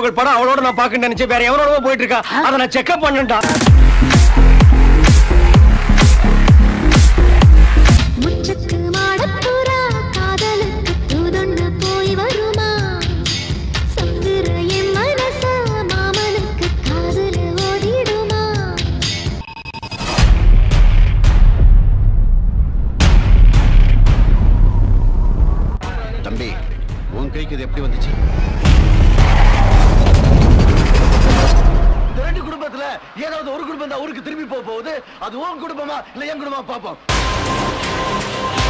புகழ் படம் அவளோட நான் பார்க்க நினைச்சேன் வேற எவனோட போயிட்டு இருக்கா அதை நான் செக்அப் பண்ணேன்டா முற்றத்து மாடப்புறா காதலுக்கு தூதொண்டு போய் வருமா சந்திர என் மனச மாமனுக்கு காதல ஓடிடுமா தம்பி உன் கைக்கு இது எப்படி வந்துச்சு இந்த ரெண்டு குடும்பத்துல ஏதாவது ஒரு குடும்பம் தான் ஊருக்கு திரும்பி போக போகுது அது உன் குடும்பமா இல்ல என் குடும்பமா பாப்போம்